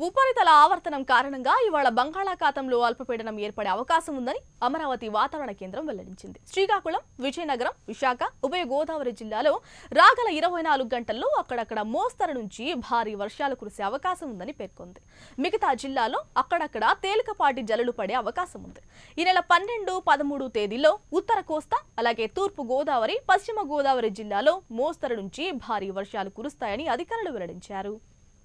ఉపరితల ఆవర్తనం కారణంగా ఇవాళ బంగాళాఖాతంలో అల్పపీడనం ఏర్పడే అవకాశం ఉందని అమరావతి వాతావరణ కేంద్రం వెల్లడించింది శ్రీకాకుళం విజయనగరం విశాఖ ఉభయ గోదావరి జిల్లాలో రాగల ఇరవై నాలుగు గంటల్లో అక్కడక్కడ మోస్తరు నుంచి భారీ వర్షాలు కురిసే అవకాశం ఉందని పేర్కొంది మిగతా జిల్లాలో అక్కడక్కడ తేలికపాటి జల్లులు పడే అవకాశం ఉంది ఈ నెల పన్నెండు పదమూడు తేదీల్లో ఉత్తర కోస్తా అలాగే తూర్పు గోదావరి పశ్చిమ గోదావరి జిల్లాలో మోస్తరు నుంచి భారీ వర్షాలు కురుస్తాయని అధికారులు వెల్లడించారు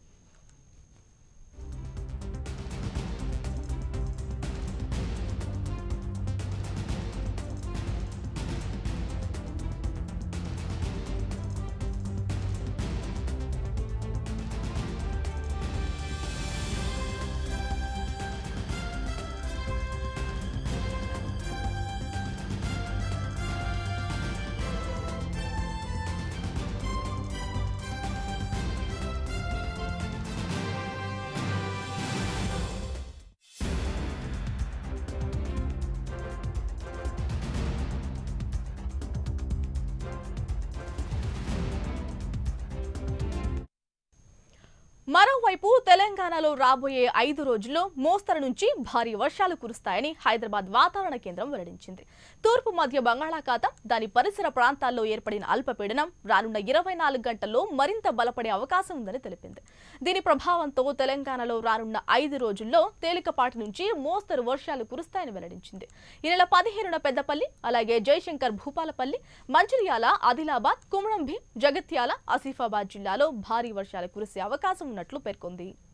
మరోవైపు తెలంగాణలో రాబోయే ఐదు రోజుల్లో మోస్తరు నుంచి భారీ వర్షాలు కురుస్తాయని హైదరాబాద్ వాతావరణ కేంద్రం వెల్లడించింది తూర్పు మధ్య బంగాళాఖాతం దాని పరిసర ప్రాంతాల్లో ఏర్పడిన అల్పపీడనం రానున్న ఇరవై నాలుగు గంటల్లో మరింత బలపడే అవకాశం ఉందని తెలిపింది దీని ప్రభావంతో తెలంగాణలో రానున్న ఐదు రోజుల్లో తేలికపాటి నుంచి మోస్తరు వర్షాలు కురుస్తాయని వెల్లడించింది ఈ నెల పదిహేనున పెద్దపల్లి అలాగే జయశంకర్ భూపాలపల్లి మంచిర్యాల ఆదిలాబాద్ కుమరంభీం జగిత్యాల ఆసిఫాబాద్ జిల్లాలో భారీ వర్షాలు కురిసే అవకాశం ఉన్నట్లు పేర్కొంది